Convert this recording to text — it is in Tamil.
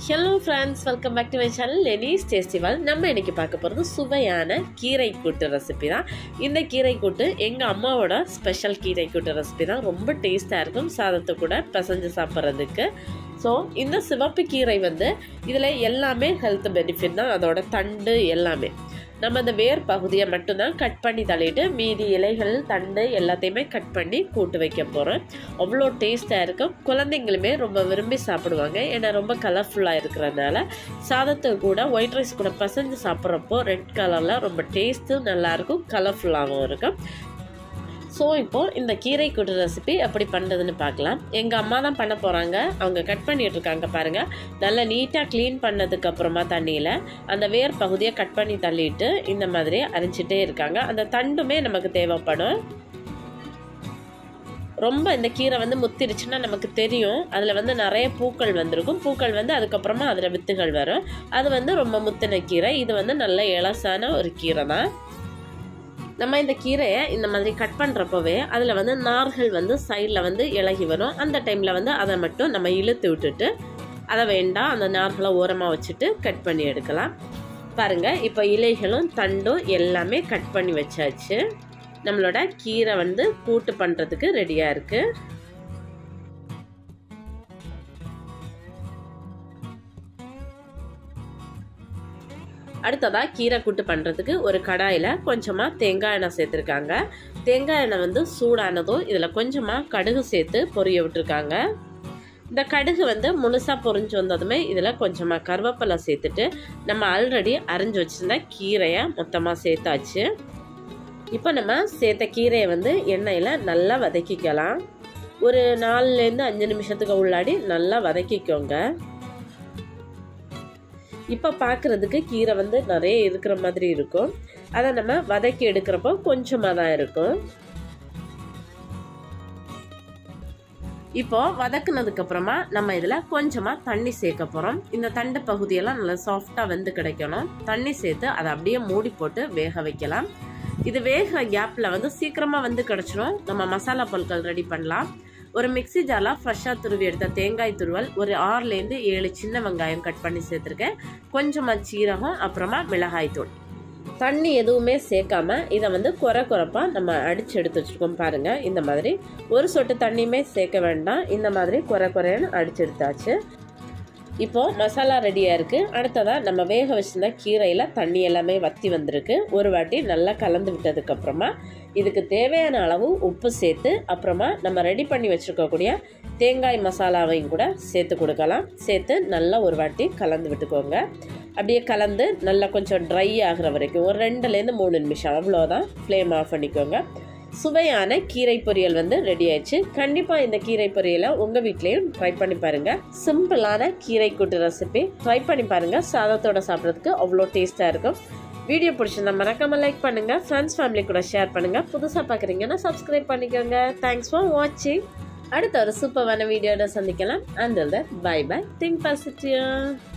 hello friends welcome back to my channel லெனிஸ் டேஸ்டிவல் நம்ம இன்னைக்கு பார்க்க போகிறது சுவையான கீரை கூட்டு ரெசிபி தான் இந்த கீரை கூட்டு எங்கள் அம்மாவோட ஸ்பெஷல் கீரை கூட்டு ரெசிபி தான் ரொம்ப டேஸ்ட்டாக இருக்கும் சாதத்தை கூட பிசைஞ்சு சாப்பிட்றதுக்கு ஸோ இந்த சிவப்பு கீரை வந்து இதில் எல்லாமே ஹெல்த் பெனிஃபிட் தான் அதோட தண்டு எல்லாமே நம்ம அந்த வேர் பகுதியை மட்டும்தான் கட் பண்ணி தள்ளிட்டு மீதி இலைகள் தண்டு எல்லாத்தையுமே கட் பண்ணி கூட்டு வைக்க போகிறோம் அவ்வளோ டேஸ்ட்டாக இருக்கும் குழந்தைங்களுமே ரொம்ப விரும்பி சாப்பிடுவாங்க ஏன்னா ரொம்ப கலர்ஃபுல்லாக இருக்கிறதுனால சாதத்தை கூட ஒயிட் ரைஸ் கூட பசஞ்சு சாப்பிட்றப்போ ரெட் கலரில் ரொம்ப டேஸ்ட்டும் நல்லாயிருக்கும் கலர்ஃபுல்லாகவும் இருக்கும் ஸோ இப்போது இந்த கீரை கூட்டு ரெசிபி எப்படி பண்ணுறதுன்னு பார்க்கலாம் எங்கள் அம்மா தான் பண்ண போகிறாங்க அவங்க கட் பண்ணிட்டு இருக்காங்க பாருங்கள் நல்லா நீட்டாக க்ளீன் பண்ணதுக்கு அப்புறமா தண்ணியில் அந்த வேர் பகுதியை கட் பண்ணி தள்ளிட்டு இந்த மாதிரி அரைச்சிட்டே இருக்காங்க அந்த தண்டுமே நமக்கு தேவைப்படும் ரொம்ப இந்த கீரை வந்து முத்திருச்சுன்னா நமக்கு தெரியும் அதில் வந்து நிறைய பூக்கள் வந்திருக்கும் பூக்கள் வந்து அதுக்கப்புறமா அதில் வித்துகள் வரும் அது வந்து ரொம்ப முத்தின கீரை இது வந்து நல்ல இலசான ஒரு கீரை தான் நம்ம இந்த கீரையை இந்த மாதிரி கட் பண்ணுறப்பவே அதில் வந்து நார்கள் வந்து சைடில் வந்து இலகி வரும் அந்த டைமில் வந்து அதை மட்டும் நம்ம இழுத்து விட்டுட்டு அதை வேண்டாம் அந்த நார்களை ஓரமாக வச்சுட்டு கட் பண்ணி எடுக்கலாம் பாருங்கள் இப்போ இலைகளும் தண்டும் எல்லாமே கட் பண்ணி வச்சாச்சு நம்மளோட கீரை வந்து கூட்டு பண்ணுறதுக்கு ரெடியாக இருக்குது அடுத்ததாக கீரை கூட்டு பண்ணுறதுக்கு ஒரு கடாயில் கொஞ்சமாக தேங்காய் எண்ணெய் சேர்த்துருக்காங்க தேங்காய் எண்ணெய் வந்து சூடானதும் இதில் கொஞ்சமாக கடுகு சேர்த்து பொரிய விட்டுருக்காங்க இந்த கடுகு வந்து முழுசாக பொரிஞ்சு வந்ததுமே இதில் கொஞ்சமாக கருவேப்பிலை சேர்த்துட்டு நம்ம ஆல்ரெடி அரைஞ்சி வச்சுருந்த கீரையை மொத்தமாக சேர்த்தாச்சு இப்போ நம்ம சேர்த்த கீரையை வந்து எண்ணெயில் நல்லா வதக்கிக்கலாம் ஒரு நாலுலேருந்து அஞ்சு நிமிஷத்துக்கு உள்ளாடி நல்லா வதக்கிக்கோங்க இப்போ பார்க்குறதுக்கு கீரை வந்து நிறைய இருக்கிற மாதிரி இருக்கும் அதை நம்ம வதக்கி எடுக்கிறப்போ கொஞ்சமாக தான் இருக்கும் இப்போ வதக்குனதுக்கு அப்புறமா நம்ம இதில் கொஞ்சமாக தண்ணி சேர்க்க போகிறோம் இந்த தண்டு பகுதியெல்லாம் நல்லா சாஃப்டாக வெந்து கிடைக்கணும் தண்ணி சேர்த்து அதை அப்படியே மூடி போட்டு வேக வைக்கலாம் இது வேகிற கேப்பில் வந்து சீக்கிரமாக வந்து கிடச்சிரும் நம்ம மசாலா பொருட்கள் ரெடி பண்ணலாம் ஒரு மிக்சி ஜாரில் ஃப்ரெஷ்ஷாக துருவி எடுத்த தேங்காய் துருவல் ஒரு ஆறுலேருந்து ஏழு சின்ன வெங்காயம் கட் பண்ணி சேர்த்துருக்கேன் கொஞ்சமாக சீரகம் அப்புறமா மிளகாய் தூள் தண்ணி எதுவுமே சேர்க்காம இதை வந்து குறை குறைப்பாக நம்ம அடித்து எடுத்து வச்சுருக்கோம் பாருங்கள் இந்த மாதிரி ஒரு சொட்டு தண்ணியுமே சேர்க்க வேண்டாம் இந்த மாதிரி குறை குறைன்னு அடிச்சு எடுத்தாச்சு இப்போது மசாலா ரெடியாக இருக்குது அடுத்ததாக நம்ம வேக வச்சுருந்த கீரையில் தண்ணி எல்லாமே வற்றி வந்திருக்கு ஒரு வாட்டி நல்லா கலந்து விட்டதுக்கப்புறமா இதுக்கு தேவையான அளவு உப்பு சேர்த்து அப்புறமா நம்ம ரெடி பண்ணி வச்சுருக்கக்கூடிய தேங்காய் மசாலாவையும் கூட சேர்த்து கொடுக்கலாம் சேர்த்து நல்லா ஒரு வாட்டி கலந்து விட்டுக்கோங்க அப்படியே கலந்து நல்லா கொஞ்சம் ட்ரை ஆகிற வரைக்கும் ஒரு ரெண்டுலேருந்து மூணு நிமிஷம் அவ்வளோதான் ஃப்ளேம் ஆஃப் பண்ணிக்கோங்க சுவையான கீரை பொரியல் வந்து ரெடி ஆயிடுச்சு கண்டிப்பாக இந்த கீரை பொரியலை உங்கள் வீட்லேயும் ட்ரை பண்ணி பாருங்கள் சிம்பிளான கீரை கூட்டு ரெசிபி ட்ரை பண்ணி பாருங்கள் சாதத்தோட சாப்பிட்றதுக்கு அவ்வளோ டேஸ்ட்டாக இருக்கும் வீடியோ பிடிச்சிருந்தா மறக்காமல் லைக் பண்ணுங்கள் ஃப்ரெண்ட்ஸ் ஃபேமிலி கூட ஷேர் பண்ணுங்கள் புதுசாக பார்க்குறீங்கன்னா சப்ஸ்கிரைப் பண்ணிக்கோங்க தேங்க்ஸ் ஃபார் வாட்சிங் அடுத்த ஒரு சூப்பரான வீடியோட சந்திக்கலாம் and bye bye think positive